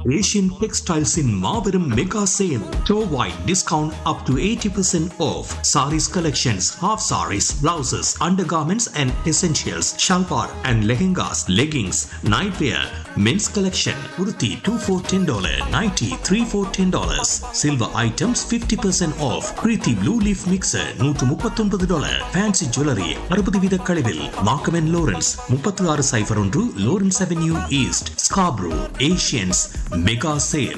Asian Textiles in Marverum Mega Sale. Store-wide discount up to 80% off. Saris collections, half saris, blouses, undergarments and essentials, shalwar and lehengas, leggings, nightwear, men's collection, kurti 2 for $10, nighty 3 for $10. Silver items 50% off. Preeti Blue Leaf Mixer 139 dollar. Fancy Jewelry 60 வீத கழிவில். Markham and Lawrence 36 சைபர் ஒன்று Lawrence Avenue East, Scarborough, Asians Mega Sale.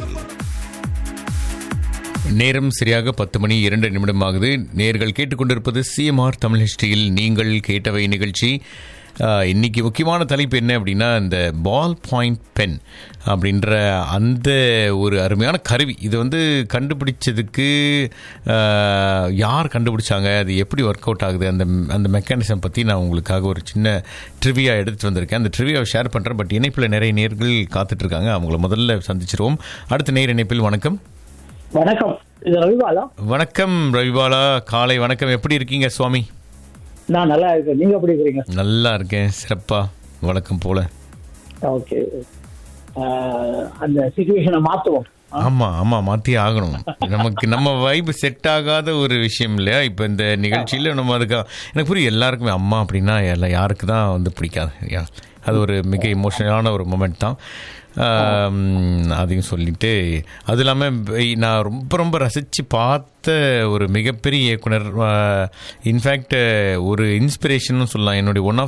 நேரம் சரியாக பத்து மணி இரண்டு நிமிடம் ஆகுது நேர்கள் கேட்டுக்கொண்டிருப்பது சிஎம்ஆர் தமிழ் ஹிஸ்டரியில் நீங்கள் கேட்டவை நிகழ்ச்சி ஆஹ், இன்னைக்கு முக்கியமான தலைப்பு என்ன அப்படின்னா இந்த பால் பாயிண்ட் பென் அப்படின்ற அந்த ஒரு அருமையான கருவி இது வந்து கண்டுபிடிச்சதுக்கு ஆஹ், யார் கண்டுபிடிச்சாங்க அது எப்படி ஒர்க் அவுட் ஆகுது அந்த அந்த மெக்கானிசம் பற்றி நான் உங்களுக்காக ஒரு சின்ன ட்ரிவியா எடுத்துட்டு வந்திருக்கேன் அந்த ட்ரிவியாவை ஷேர் பண்ணுறேன் பட் இணைப்பில் நிறைய நேர்கள் காத்துட்ருக்காங்க அவங்கள முதல்ல சந்திச்சிருவோம் அடுத்த நேர் இணைப்பில் வணக்கம் வணக்கம் இது ரவிபாலா வணக்கம் ரவிபாலா காலை வணக்கம் எப்படி இருக்கீங்க சுவாமி நான் நல்லா இருக்கேன் நீங்க எப்படி இருக்கிறீங்க நல்லா இருக்கேன் சிறப்பா வழக்கம் போல ஓகே அந்த சுச்சுவேஷனை மாத்துவோம் ஆமா ஆமா மாத்தியே ஆகணும் நமக்கு நம்ம வைப் செட் ஆகாத ஒரு விஷயம் இல்லையா இப்போ இந்த நிகழ்ச்சியில நம்ம அதுக்கு எனக்கு புரியும் எல்லாருக்குமே அம்மா அப்படின்னா எல்லா யாருக்கு தான் வந்து பிடிக்காது யா அது ஒரு மிக இமோஷனலான ஒரு மூமெண்ட் தான் ஆம், அதையும் சொல்லிட்டு அது இல்லாமல் நான் ரொம்ப ரொம்ப ரசித்து பார்த்த ஒரு மிகப்பெரிய இயக்குனர் இன்ஃபேக்ட் ஒரு இன்ஸ்பிரேஷன் சொல்லலாம் என்னுடைய ஒன் ஆஃப்